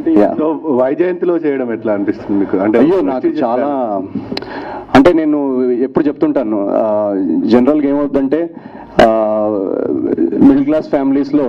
Yeah. So వైజయంతిలో చేయడం ఎట్లా అనిపిస్తుంది మీకు అంటే అయ్యో నాకు చాలా అంటే నేను ఎప్పుడు చెప్తుంటాను జనరల్గా ఏమవుతుందంటే మిడిల్ క్లాస్ ఫ్యామిలీస్లో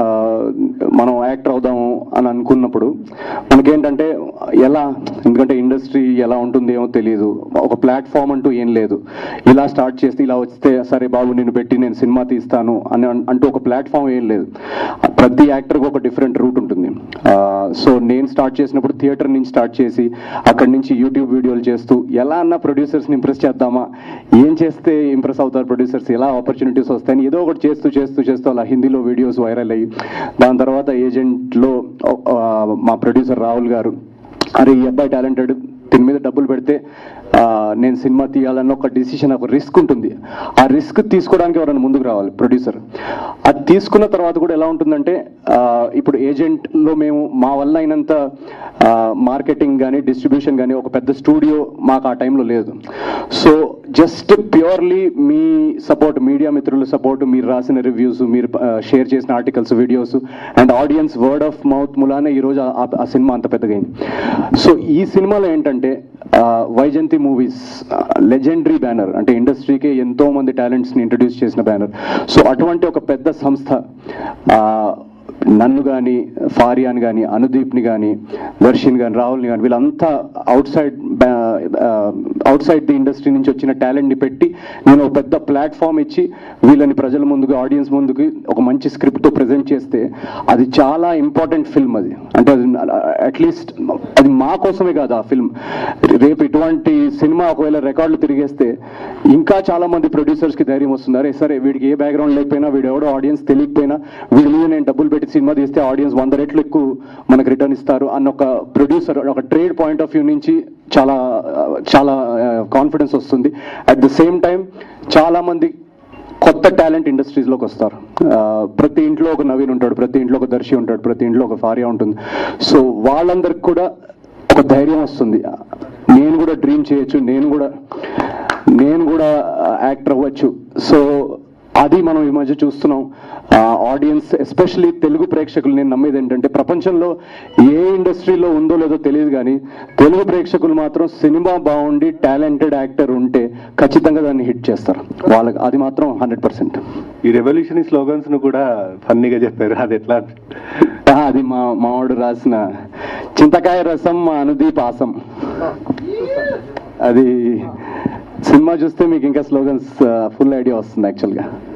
మనం యాక్టర్ అవుదాము అని అనుకున్నప్పుడు మనకేంటంటే ఎలా ఎందుకంటే ఇండస్ట్రీ ఎలా ఉంటుంది ఏమో తెలియదు ఒక ప్లాట్ఫామ్ అంటూ ఏం లేదు ఇలా స్టార్ట్ చేస్తే ఇలా వస్తే సరే బాబు నిన్ను పెట్టి నేను సినిమా తీస్తాను అని అన్- అంటూ ఒక ప్లాట్ఫామ్ ఏం లేదు ప్రతి యాక్టర్కి ఒక డిఫరెంట్ రూట్ ఉంటుంది సో నేను స్టార్ట్ చేసినప్పుడు థియేటర్ నుంచి స్టార్ట్ చేసి అక్కడి నుంచి యూట్యూబ్ వీడియోలు చేస్తూ ఎలా అన్న ప్రొడ్యూసర్స్ని ఇంప్రెస్ చేద్దామా ఏం చేస్తే ఇంప్రెస్ అవుతారు ప్రొడ్యూసర్స్ ఎలా ఆపర్చునిటీస్ వస్తాయని ఏదో ఒకటి చేస్తూ చేస్తూ చేస్తూ అలా హిందీలో వీడియోస్ వైరల్ అయ్యి దాని తర్వాత ఏజెంట్లో మా ప్రొడ్యూసర్ రాహుల్ గారు అరే ఈ అబ్బాయి టాలెంటెడ్ దీని మీద డబ్బులు పెడితే ఆ, నేను సినిమా తీయాలన్న ఒక డిసిషన్ ఒక రిస్క్ ఉంటుంది ఆ రిస్క్ తీసుకోవడానికి ఎవరైనా ముందుకు రావాలి ప్రొడ్యూసర్ అది తీసుకున్న తర్వాత కూడా ఎలా ఉంటుందంటే ఆ, ఇప్పుడు ఏజెంట్లో మేము మా వల్ల అయినంత మార్కెటింగ్ కానీ డిస్ట్రిబ్యూషన్ కానీ ఒక పెద్ద స్టూడియో మాకు ఆ టైంలో లేదు సో జస్ట్ ప్యూర్లీ మీ సపోర్ట్ మీడియా మిత్రుల సపోర్ట్ మీరు రాసిన రివ్యూస్ మీరు షేర్ చేసిన articles videos and audience word of mouth ములానే ఈరోజు ఆ- ఆ- ఆ సినిమా అంత పెద్దగైంది సో ఈ సినిమాలో ఏంటంటే ఆ, వైజయంతి మూవీస్ లెజెండరీ బ్యానర్ అంటే ఇండస్ట్రీకి ఎంతో మంది టాలెంట్స్ని ఇంట్రడ్యూస్ చేసిన బ్యానర్ సో అటువంటి ఒక పెద్ద సంస్థ ఆ, నన్ను కానీ ఫారియాని కానీ అనుదీప్ని కానీ దర్శిన్ కానీ రాహుల్ని కానీ వీళ్ళంతా outside outside the industry నుంచి వచ్చిన టాలెంట్ని పెట్టి నేను ఒక పెద్ద ప్లాట్ఫామ్ ఇచ్చి వీళ్ళని ప్రజల ముందుకు ఆడియన్స్ ముందుకు ఒక మంచి స్క్రిప్ట్తో ప్రజెంట్ చేస్తే అది చాలా ఇంపార్టెంట్ ఫిల్మ్ అది అంటే అది అట్లీస్ట్ అది మా కోసమే కాదు ఆ ఫిల్మ్ రేపు ఇటువంటి సినిమా ఒకవేళ రికార్డులు తిరిగేస్తే ఇంకా చాలా మంది ప్రొడ్యూసర్స్ కి ధైర్యం వస్తుంది అరే సరే వీడికి ఏ బ్యాక్గ్రౌండ్ లేకపోయినా వీడు ఎవడో ఆడియన్స్ తెలియకపోయినా వీడి మీద నేను డబ్బులు పెట్టి సినిమా తీస్తే ఆడియన్స్ వంద రెట్లు ఎక్కువ మనకు రిటర్న్ ఇస్తారు అన్న ఒక ప్రొడ్యూసర్ ఒక ట్రేడ్ పాయింట్ ఆఫ్ వ్యూ నుంచి చాలా చాలా కాన్ఫిడెన్స్ వస్తుంది అట్ ద సేమ్ టైం చాలా మంది కొత్త టాలెంట్ ఇండస్ట్రీస్లోకి వస్తారు ఆ, ప్రతి ఇంట్లో ఒక నవీన్ ఉంటాడు ప్రతి ఇంట్లో ఒక దర్శి ఉంటాడు ప్రతి ఇంట్లో ఒక ఫారియా ఉంటుంది సో వాళ్ళందరికి కూడా ఒక ధైర్యం వస్తుంది నేను కూడా డ్రీమ్ చేయొచ్చు నేను కూడా నేను కూడా యాక్టర్ అవ్వచ్చు సో అది మనం ఈ మధ్య చూస్తున్నాం ఆడియన్స్ ఎస్పెషలీ తెలుగు ప్రేక్షకులు నేను నమ్మేది ఏంటంటే ప్రపంచంలో ఏ ఇండస్ట్రీలో ఉందో లేదో తెలియదు కానీ తెలుగు ప్రేక్షకులు మాత్రం సినిమా బాగుండి టాలెంటెడ్ యాక్టర్ ఉంటే ఖచ్చితంగా దాన్ని హిట్ చేస్తారు వాళ్ళకి అది మాత్రం హండ్రెడ్ పర్సెంట్ ఈ రెవల్యూషన్ స్లోగన్స్ ను కూడా ఫన్నీగా చెప్పారు అది ఎట్లా అది మా మావాడు రాసిన చింతకాయ రసం మా అనుదీప్ ఆసం అది సినిమా చూస్తే మీకు ఇంకా స్లోగన్స్ ఫుల్ ఐడియా వస్తుంది యాక్చువల్గా